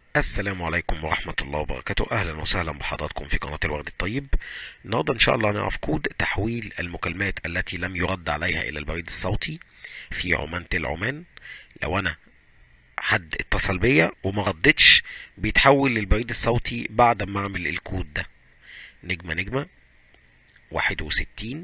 السلام عليكم ورحمة الله وبركاته أهلا وسهلا بحضراتكم في قناة الورد الطيب النهاردة إن شاء الله هنعرف كود تحويل المكالمات التي لم يرد عليها إلى البريد الصوتي في عمان تل عمان لو أنا حد اتصل بيا وما ردتش بيتحول للبريد الصوتي بعد ما أعمل الكود ده نجمة نجمة واحد وستين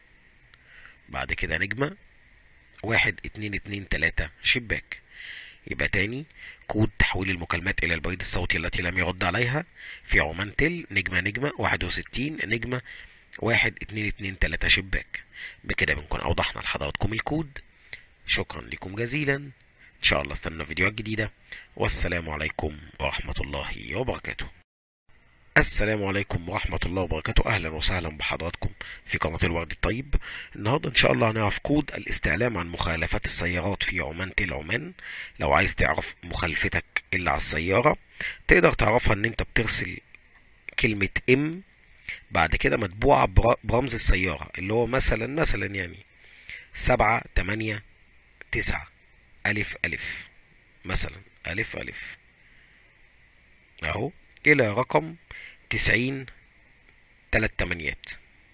بعد كده نجمة واحد اتنين اتنين تلاتة شباك يبقى تاني كود تحويل المكالمات إلى البريد الصوتي التي لم يرد عليها في عمان تل نجمة نجمة واحد وستين نجمة واحد اتنين اتنين تلاتة شباك بكده بنكون أوضحنا لحضراتكم الكود شكرا لكم جزيلا إن شاء الله استنى فيديوهات جديدة والسلام عليكم ورحمة الله وبركاته السلام عليكم ورحمة الله وبركاته أهلا وسهلا بحضراتكم في قناة الورد الطيب النهاردة إن شاء الله هنعرف كود الاستعلام عن مخالفات السيارات في عمان تل عمان لو عايز تعرف مخالفتك اللي على السيارة تقدر تعرفها إن أنت بترسل كلمة ام بعد كده مطبوعة برا- برمز السيارة اللي هو مثلا مثلا يعني سبعة تمانية تسعة ألف ألف مثلا ألف ألف أهو إلى رقم تسعين تلات تمانيات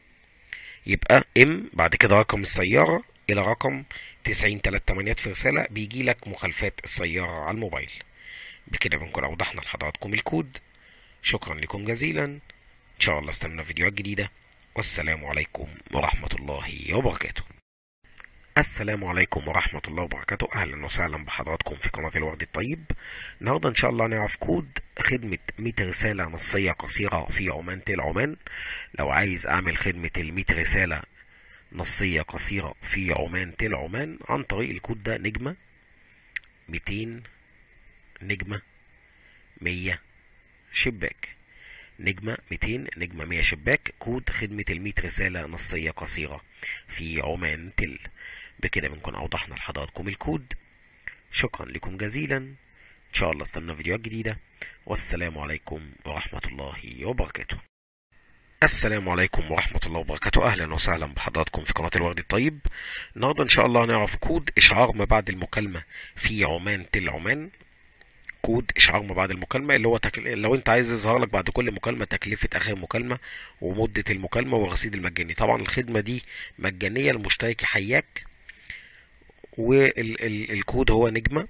يبقى ام بعد كده رقم السيارة إلى رقم تسعين تلات تمانيات في رسالة بيجي لك مخالفات السيارة على الموبايل بكده بنكون أوضحنا لحضراتكم الكود شكرا لكم جزيلا إن شاء الله استنى فيديوهات جديدة والسلام عليكم ورحمة الله وبركاته السلام عليكم ورحمة الله وبركاته أهلا وسهلا بحضراتكم في قناة الورد الطيب النهاردة إن شاء الله نعرف كود خدمة 100 رسالة نصية قصيرة في عمان تل عمان لو عايز أعمل خدمة ال 100 رسالة نصية قصيرة في عمان تل عمان عن طريق الكود ده نجمة 200 نجمة 100 شباك نجمة 200 نجمة 100 شباك كود خدمة ال 100 رسالة نصية قصيرة في عمان تل بكده بنكون أوضحنا لحضراتكم الكود شكرا لكم جزيلا إن شاء الله استنى فيديوهات جديدة والسلام عليكم ورحمة الله وبركاته السلام عليكم ورحمة الله وبركاته أهلا وسهلا بحضراتكم في قناة الورد الطيب النهاردة إن شاء الله هنعرف كود إشعار ما بعد المكالمة في عمان تل عمان كود إشعار ما بعد المكالمة اللي هو تكل... لو أنت عايز يظهر لك بعد كل مكالمة تكلفة آخر مكالمة ومدة المكالمة والرصيد المجاني طبعا الخدمة دي مجانية المشترك حياك والكود هو نجمة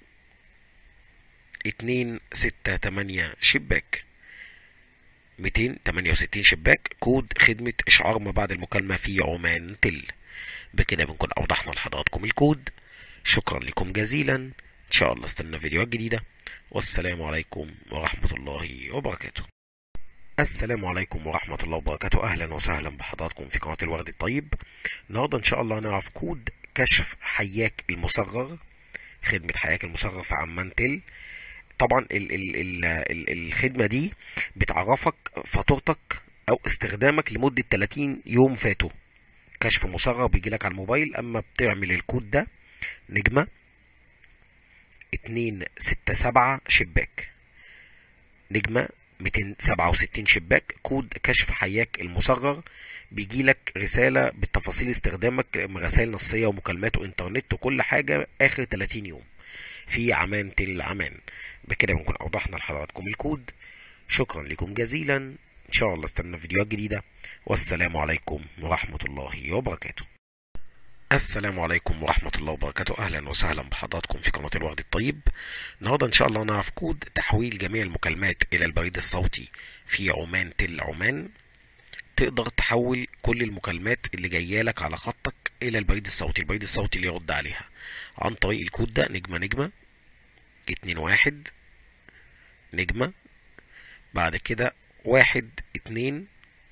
اتنين ستة تمانية شباك ميتين تمانية وستين شباك كود خدمة إشعار ما بعد المكالمة في عمان تل بكده بنكون أوضحنا لحضراتكم الكود شكرا لكم جزيلا إن شاء الله استنى فيديوهات جديدة والسلام عليكم ورحمة الله وبركاته السلام عليكم ورحمة الله وبركاته أهلا وسهلا بحضراتكم في قناة الورد الطيب النهاردة إن شاء الله هنعرف كود كشف حياك المصغر خدمة حياك المصغر في عمان تل طبعا ال ال ال ال الخدمة دي بتعرفك فاتورتك أو استخدامك لمدة 30 يوم فاتوا كشف مصغر بيجي لك على الموبايل أما بتعمل الكود ده نجمة اتنين ستة سبعة شباك نجمة 267 شباك كود كشف حياك المصغر بيجي لك رسالة بتفاصيل استخدامك رسائل نصية ومكالمات وانترنت وكل حاجة آخر 30 يوم في عمان تل عمان بكده بنكون أوضحنا لحضراتكم الكود شكرا لكم جزيلا إن شاء الله استنى فيديوهات جديدة والسلام عليكم ورحمة الله وبركاته السلام عليكم ورحمة الله وبركاته أهلا وسهلا بحضراتكم في قناة الورد الطيب النهاردة إن شاء الله نعرف كود تحويل جميع المكالمات إلى البريد الصوتي في عمان تل عمان تقدر تحول كل المكالمات اللي جايه لك على خطك الى البريد الصوتي البريد الصوتي اللي يرد عليها عن طريق الكود ده نجمة نجمة اتنين واحد نجمة بعد كده واحد اتنين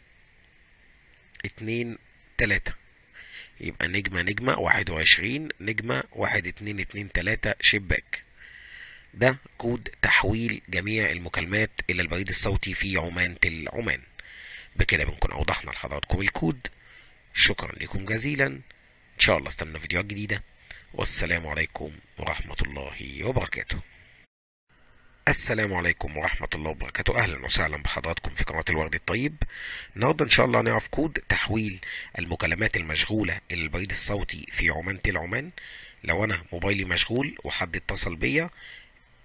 اتنين تلاتة يبقى نجمة نجمة واحد وعشرين نجمة واحد اتنين اتنين تلاتة شباك ده كود تحويل جميع المكالمات إلى البريد الصوتي في عمان تل عمان بكده بنكون أوضحنا لحضراتكم الكود شكرا لكم جزيلا إن شاء الله استنى فيديوهات جديدة والسلام عليكم ورحمة الله وبركاته السلام عليكم ورحمة الله وبركاته أهلا وسهلا بحضراتكم في قناة الورد الطيب النهاردة إن شاء الله هنعرف كود تحويل المكالمات المشغولة إلى البريد الصوتي في عمان تل عمان لو أنا موبايلي مشغول وحد اتصل بيا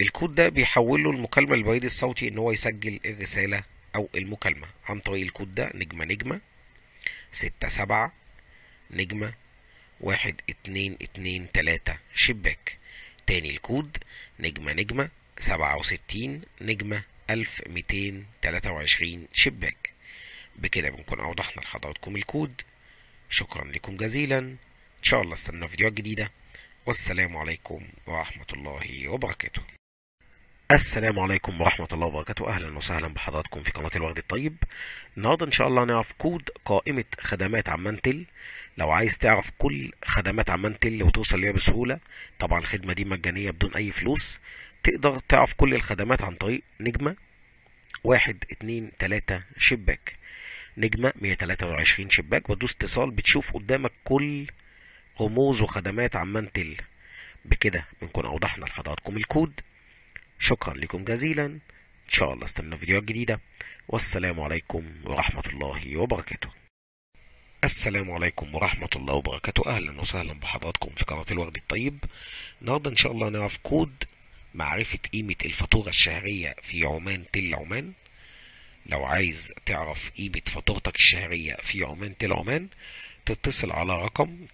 الكود ده بيحول له المكالمة للبريد الصوتي ان هو يسجل الرسالة او المكالمة عن طريق الكود ده نجمة نجمة ستة سبعة نجمة واحد اتنين اتنين تلاتة شباك تاني الكود نجمة نجمة سبعة وستين نجمة ألف ميتين تلاتة وعشرين شباك بكده بنكون أوضحنا لحضراتكم الكود شكرا لكم جزيلا إن شاء الله استنى فيديوهات جديدة والسلام عليكم ورحمة الله وبركاته السلام عليكم ورحمة الله وبركاته أهلا وسهلا بحضراتكم في قناة الورد الطيب النهاردة إن شاء الله نعرف كود قائمة خدمات عمان تل لو عايز تعرف كل خدمات عمان تل وتوصل ليها بسهولة طبعا الخدمة دي مجانية بدون أي فلوس تقدر تعرف كل الخدمات عن طريق نجمة واحد اتنين تلاتة شباك نجمة 123 شباك وتدوس اتصال بتشوف قدامك كل رموز وخدمات عمان تل بكده بنكون أوضحنا لحضراتكم الكود شكرا لكم جزيلا إن شاء الله استنى فيديوهات جديدة والسلام عليكم ورحمة الله وبركاته السلام عليكم ورحمة الله وبركاته أهلا وسهلا بحضراتكم في قناة الورد الطيب النهاردة إن شاء الله نعرف كود معرفة قيمة الفاتورة الشهرية في عمان تل عمان لو عايز تعرف قيمة فاتورتك الشهرية في عمان تل عمان تتصل على رقم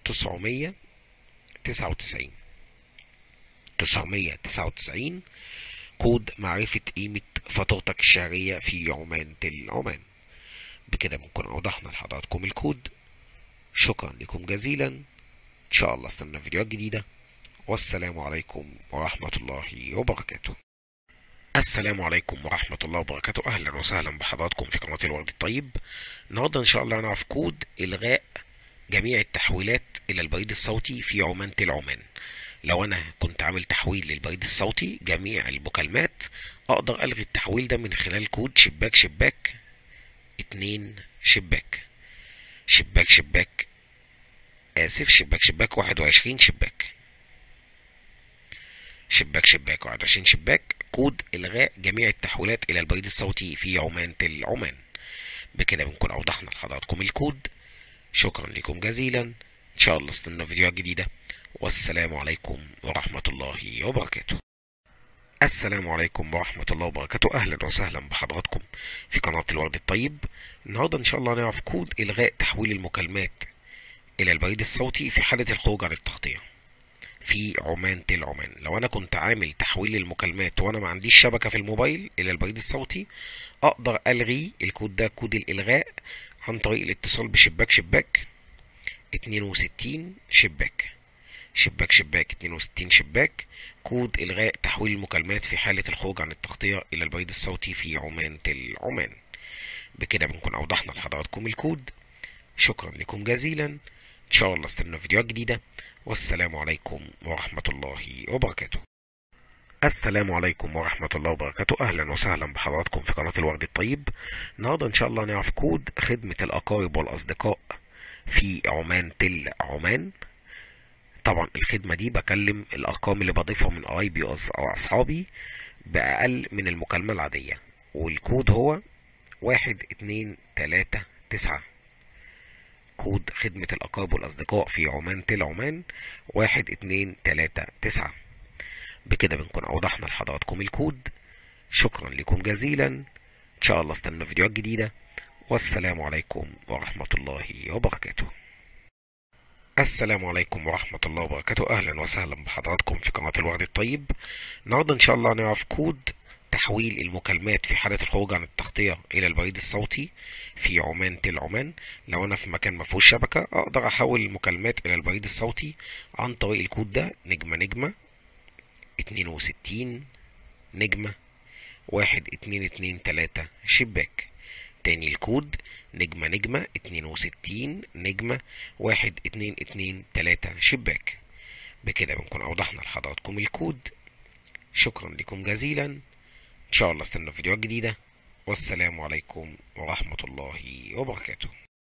999 999 كود معرفة قيمة فاتورتك الشهرية في عمان تل عمان بكده بنكون أوضحنا لحضراتكم الكود شكرا لكم جزيلا إن شاء الله استنى فيديوهات جديدة والسلام عليكم ورحمة الله وبركاته السلام عليكم ورحمة الله وبركاته أهلا وسهلا بحضراتكم في قناة الورد الطيب النهاردة إن شاء الله هنعرف كود إلغاء جميع التحويلات إلى البريد الصوتي في عمان تل عمان لو أنا كنت عامل تحويل للبريد الصوتي جميع المكالمات أقدر ألغي التحويل ده من خلال كود شباك شباك اتنين شباك شباك شباك آسف شباك شباك واحد وعشرين شباك شباك شباك واحد وعشرين شباك كود إلغاء جميع التحويلات إلى البريد الصوتي في عمان تل عمان بكده بنكون أوضحنا لحضراتكم الكود شكرا لكم جزيلا إن شاء الله استنى فيديوهات جديدة والسلام عليكم ورحمة الله وبركاته السلام عليكم ورحمة الله وبركاته أهلا وسهلا بحضراتكم في قناة الورد الطيب النهاردة إن شاء الله نعرف كود إلغاء تحويل المكالمات إلى البريد الصوتي في حالة الخروج عن التغطية في عمان تل عمان لو أنا كنت عامل تحويل المكالمات وأنا ما عنديش شبكة في الموبايل إلى البريد الصوتي أقدر ألغي الكود ده كود الإلغاء عن طريق الاتصال بشباك شباك 62 شباك شباك شباك 62 شباك كود إلغاء تحويل المكالمات في حالة الخروج عن التغطية إلى البريد الصوتي في عمان تل عمان بكده بنكون أوضحنا لحضراتكم الكود شكرا لكم جزيلا إن شاء الله استنى فيديوهات جديدة والسلام عليكم ورحمة الله وبركاته السلام عليكم ورحمة الله وبركاته أهلا وسهلا بحضراتكم في قناة الورد الطيب النهاردة إن شاء الله نعرف كود خدمة الأقارب والأصدقاء في عمان تل عمان طبعا الخدمة دي بكلم الأرقام اللي بضيفها من قرايبي أو أصحابي بأقل من المكالمة العادية والكود هو واحد اتنين تلاتة تسعة كود خدمة الأقارب والأصدقاء في عمان تل عمان واحد اتنين تلاتة تسعة بكده بنكون أوضحنا لحضراتكم الكود شكرا لكم جزيلا إن شاء الله استنى فيديوهات جديدة والسلام عليكم ورحمة الله وبركاته السلام عليكم ورحمة الله وبركاته أهلا وسهلا بحضراتكم في قناة الورد الطيب النهاردة إن شاء الله نعرف كود تحويل المكالمات في حالة الخروج عن التغطية إلى البريد الصوتي في عمان تل عمان لو أنا في مكان ما فيهوش شبكة أقدر أحول المكالمات إلى البريد الصوتي عن طريق الكود ده نجمة نجمة اتنين وستين نجمة واحد اتنين اتنين تلاتة شباك تاني الكود نجمة نجمة اتنين وستين نجمة واحد اتنين اتنين تلاتة شباك بكده بنكون أوضحنا لحضراتكم الكود شكرا لكم جزيلا إن شاء الله استنى فيديوهات جديدة والسلام عليكم ورحمة الله وبركاته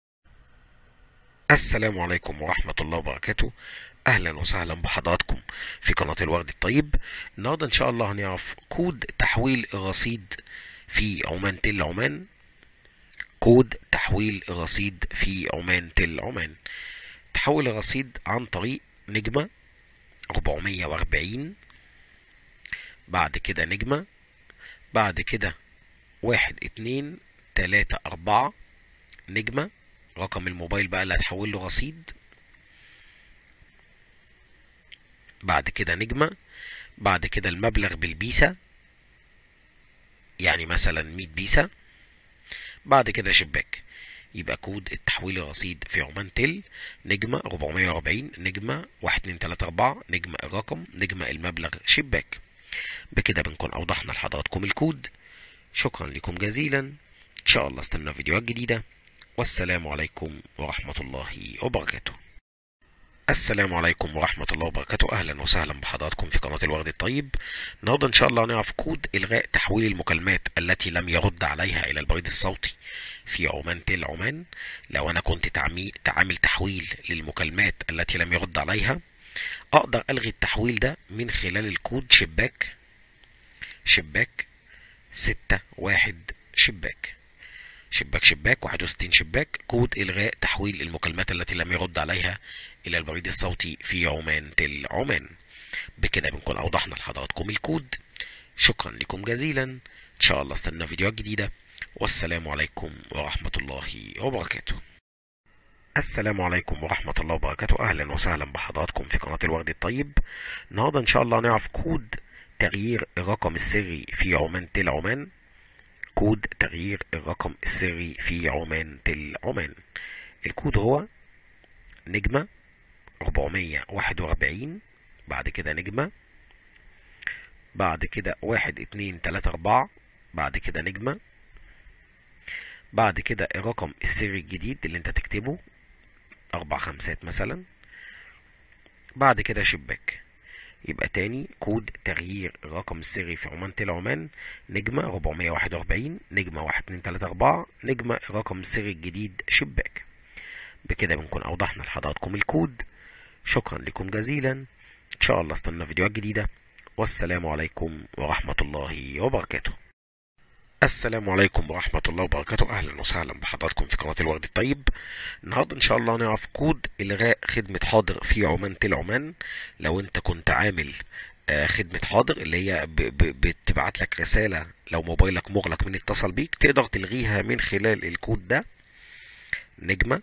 السلام عليكم ورحمة الله وبركاته أهلا وسهلا بحضراتكم في قناة الورد الطيب النهاردة إن شاء الله هنعرف كود تحويل الرصيد في عمان تل عمان كود تحويل الرصيد في عمان تل عمان تحول الرصيد عن طريق نجمة 440 بعد كده نجمة بعد كده واحد اتنين تلاتة أربعة نجمة رقم الموبايل بقى اللي هتحول له رصيد بعد كده نجمة بعد كده المبلغ بالبيسة يعني مثلا 100 بيسة بعد كده شباك يبقى كود التحويل الرصيد في عمان تل نجمة 440 نجمة 1234 نجمة الرقم نجمة المبلغ شباك بكده بنكون أوضحنا لحضراتكم الكود شكرا لكم جزيلا إن شاء الله استنى فيديوهات جديدة والسلام عليكم ورحمة الله وبركاته السلام عليكم ورحمة الله وبركاته أهلا وسهلا بحضراتكم في قناة الورد الطيب النهاردة إن شاء الله هنعرف كود إلغاء تحويل المكالمات التي لم يرد عليها إلى البريد الصوتي في عمان تل عمان لو أنا كنت تعمي- تعامل تحويل للمكالمات التي لم يرد عليها أقدر ألغي التحويل ده من خلال الكود شباك شباك ستة واحد شباك شباك شباك 61 شباك كود إلغاء تحويل المكالمات التي لم يرد عليها إلى البريد الصوتي في عمان تل عمان بكده بنكون أوضحنا لحضراتكم الكود شكرا لكم جزيلا إن شاء الله استنى فيديوهات جديدة والسلام عليكم ورحمة الله وبركاته السلام عليكم ورحمة الله وبركاته أهلا وسهلا بحضراتكم في قناة الورد الطيب النهاردة إن شاء الله نعرف كود تغيير الرقم السري في عمان تل عمان كود تغيير الرقم السري في عمان تل عمان الكود هو نجمة 441 بعد كده نجمة بعد كده واحد اتنين تلاتة أربعة بعد كده نجمة بعد كده الرقم السري الجديد اللي انت تكتبه أربع خمسات مثلا بعد كده شباك يبقى تاني كود تغيير الرقم السري في عمان تل عمان نجمة 441 نجمة 1234 نجمة الرقم السري الجديد شباك بكده بنكون أوضحنا لحضراتكم الكود شكرا لكم جزيلا إن شاء الله استنى فيديوهات جديدة والسلام عليكم ورحمة الله وبركاته السلام عليكم ورحمة الله وبركاته أهلا وسهلا بحضراتكم في قناة الورد الطيب النهاردة إن شاء الله نعرف كود إلغاء خدمة حاضر في عمان تل عمان لو أنت كنت عامل آه، خدمة حاضر اللي هي ب- ب- بتبعت لك رسالة لو موبايلك مغلق من اتصل بيك تقدر تلغيها من خلال الكود ده نجمة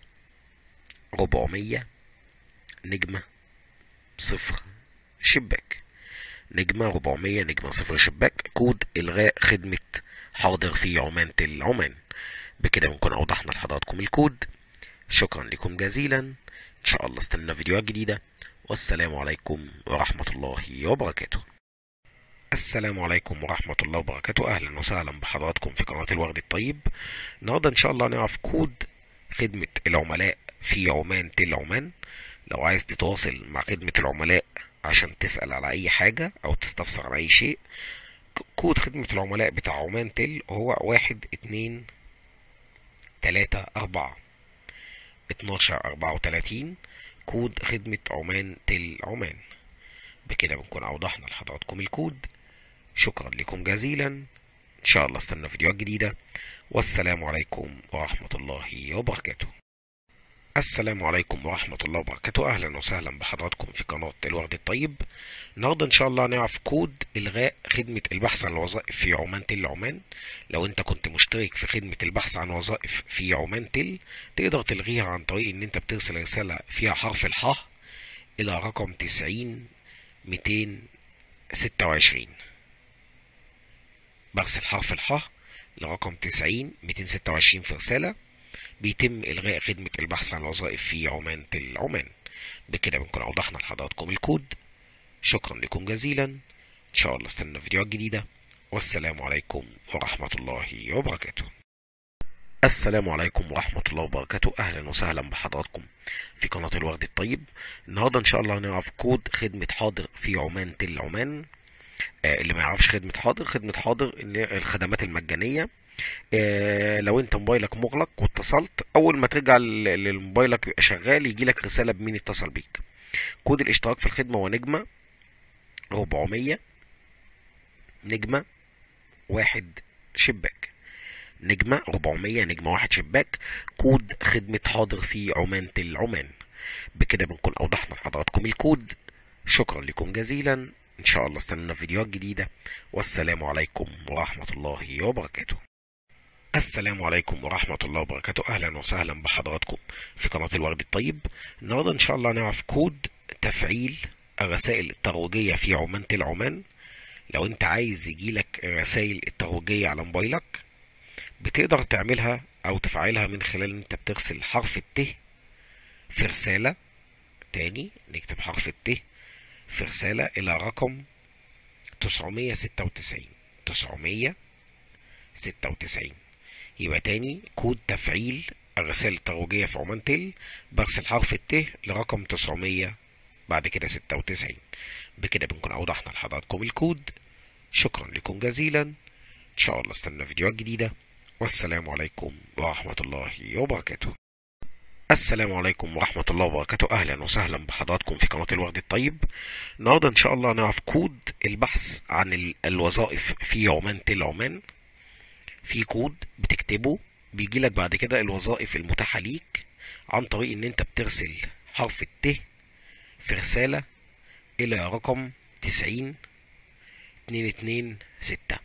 400 نجمة صفر شباك نجمة 400 نجمة صفر شباك كود إلغاء خدمة حاضر في عمان تل عمان بكده بنكون أوضحنا لحضراتكم الكود شكرا لكم جزيلا إن شاء الله استنى فيديوهات جديدة والسلام عليكم ورحمة الله وبركاته السلام عليكم ورحمة الله وبركاته أهلا وسهلا بحضراتكم في قناة الورد الطيب النهاردة إن شاء الله نعرف كود خدمة العملاء في عمان تل عمان لو عايز تتواصل مع خدمة العملاء عشان تسأل على أي حاجة أو تستفسر عن أي شيء ك- كود خدمة العملاء بتاع عمان تل هو واحد اتنين تلاتة أربعة اتناشر أربعة وتلاتين كود خدمة عمان تل عمان بكده بنكون أوضحنا لحضراتكم الكود شكرا لكم جزيلا إن شاء الله استنى فيديوهات جديدة والسلام عليكم ورحمة الله وبركاته السلام عليكم ورحمة الله وبركاته أهلا وسهلا بحضراتكم في قناة الورد الطيب النهاردة إن شاء الله هنعرف كود إلغاء خدمة البحث عن الوظائف في عمان تل عمان لو أنت كنت مشترك في خدمة البحث عن وظائف في عمان تل تقدر تلغيها عن طريق إن أنت بترسل رسالة فيها حرف الحاء إلى رقم تسعين ميتين ستة وعشرين برسل حرف الحاء لرقم تسعين ميتين ستة وعشرين في رسالة بيتم إلغاء خدمة البحث عن الوظائف في عمان تل عمان بكده بنكون أوضحنا لحضراتكم الكود شكرا لكم جزيلا إن شاء الله استنى فيديوهات جديدة والسلام عليكم ورحمة الله وبركاته السلام عليكم ورحمة الله وبركاته أهلا وسهلا بحضراتكم في قناة الورد الطيب النهاردة إن شاء الله هنعرف كود خدمة حاضر في عمان تل عمان آه، اللي ما يعرفش خدمة حاضر خدمة حاضر اللي هي الخدمات المجانية آه، لو انت موبايلك مغلق واتصلت اول ما ترجع ل- للموبايلك يبقى شغال يجي لك رسالة بمين اتصل بيك كود الاشتراك في الخدمة هو نجمة 400 نجمة واحد شباك نجمة 400 نجمة واحد شباك كود خدمة حاضر في عمان تل عمان بكده بنكون أوضحنا لحضراتكم الكود شكرا لكم جزيلا ان شاء الله استنونا في فيديوهات جديدة والسلام عليكم ورحمة الله وبركاته السلام عليكم ورحمة الله وبركاته أهلا وسهلا بحضراتكم في قناة الورد الطيب النهاردة إن شاء الله نعرف كود تفعيل الرسائل الترويجية في عمان تل عمان لو أنت عايز يجيلك الرسائل الترويجية على موبايلك بتقدر تعملها أو تفعلها من خلال أن أنت بترسل حرف الت في رسالة تاني نكتب حرف الت في رسالة إلى رقم 996 996 يبقى تاني كود تفعيل الرسائل الترويجية في عمان تل برسل حرف الت لرقم 900 بعد كده 96 بكده بنكون أوضحنا لحضراتكم الكود شكرا لكم جزيلا إن شاء الله استنى فيديوهات جديدة والسلام عليكم ورحمة الله وبركاته السلام عليكم ورحمة الله وبركاته أهلا وسهلا بحضراتكم في قناة الورد الطيب النهاردة إن شاء الله نعرف كود البحث عن ال- الوظائف في عمان تل عمان في كود بتكتبه بيجي لك بعد كده الوظائف المتاحة ليك عن طريق ان انت بترسل حرف الت في رسالة الى رقم تسعين اتنين اتنين ستة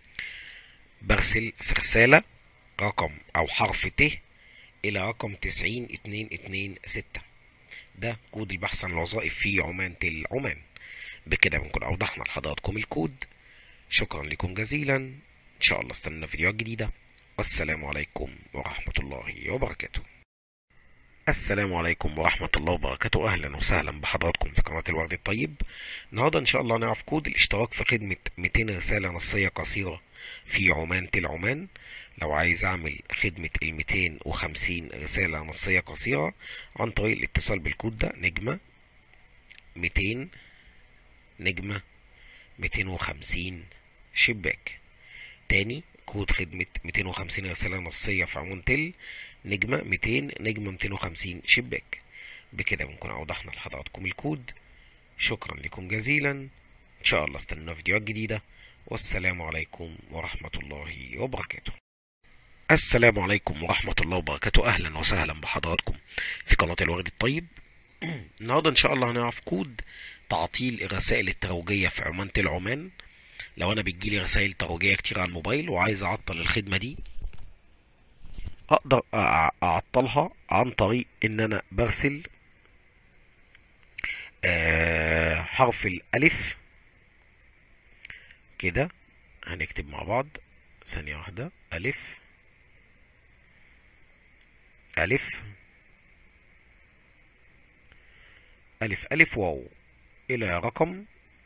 برسل في رسالة رقم او حرف ت الى رقم تسعين اتنين اتنين ستة ده كود البحث عن الوظائف في عمان تل عمان بكده بنكون اوضحنا لحضراتكم الكود شكرا لكم جزيلا ان شاء الله استنى فيديوهات جديدة والسلام عليكم ورحمة الله وبركاته السلام عليكم ورحمة الله وبركاته أهلا وسهلا بحضراتكم في قناة الورد الطيب النهاردة إن شاء الله نعرف كود الاشتراك في خدمة 200 رسالة نصية قصيرة في عمان تل عمان لو عايز أعمل خدمة ال 250 رسالة نصية قصيرة عن طريق الاتصال بالكود ده نجمة 200 نجمة 250 شباك تاني كود خدمة 250 رسالة نصية في عمان تل نجمة 200 نجمة 250 شباك بكده بنكون أوضحنا لحضراتكم الكود شكرا لكم جزيلا إن شاء الله استنونا فيديوهات جديدة والسلام عليكم ورحمة الله وبركاته السلام عليكم ورحمة الله وبركاته أهلا وسهلا بحضراتكم في قناة الورد الطيب النهاردة إن شاء الله هنعرف كود تعطيل الرسائل الترويجية في عمان تل عمان لو أنا بتجيلي رسائل ترويجية كتير على الموبايل وعايز أعطل الخدمة دي اقدر أع- اعطلها عن طريق ان انا برسل آه، حرف الالف كده هنكتب مع بعض ثانية واحدة الف الف الف الف واو الى رقم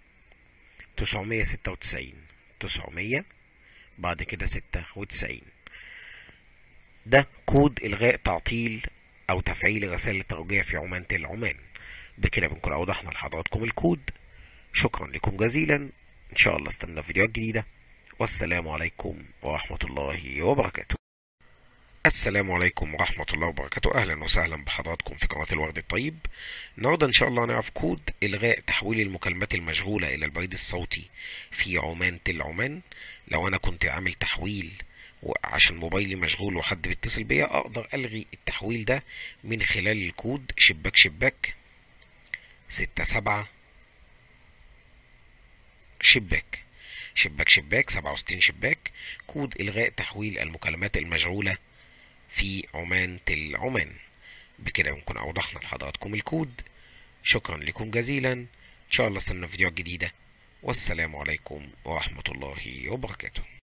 996 900 بعد كده 96 ده كود إلغاء تعطيل أو تفعيل الرسائل الترويجية في عمان تل عمان بكده بنكون أوضحنا لحضراتكم الكود شكرا لكم جزيلا إن شاء الله استنى فيديوهات جديدة والسلام عليكم ورحمة الله وبركاته السلام عليكم ورحمة الله وبركاته أهلا وسهلا بحضراتكم في قناة الورد الطيب النهاردة إن شاء الله نعرف كود إلغاء تحويل المكالمات المشغولة إلى البريد الصوتي في عمان تل عمان لو أنا كنت عامل تحويل وعشان موبايلي مشغول وحد بيتصل بيا اقدر الغي التحويل ده من خلال الكود شباك شباك ستة سبعة شباك شباك شباك سبعة وستين شباك كود إلغاء تحويل المكالمات المشغولة في عمان تل عمان بكده نكون أوضحنا لحضراتكم الكود شكرا لكم جزيلا إن شاء الله استنى فيديوهات جديدة والسلام عليكم ورحمة الله وبركاته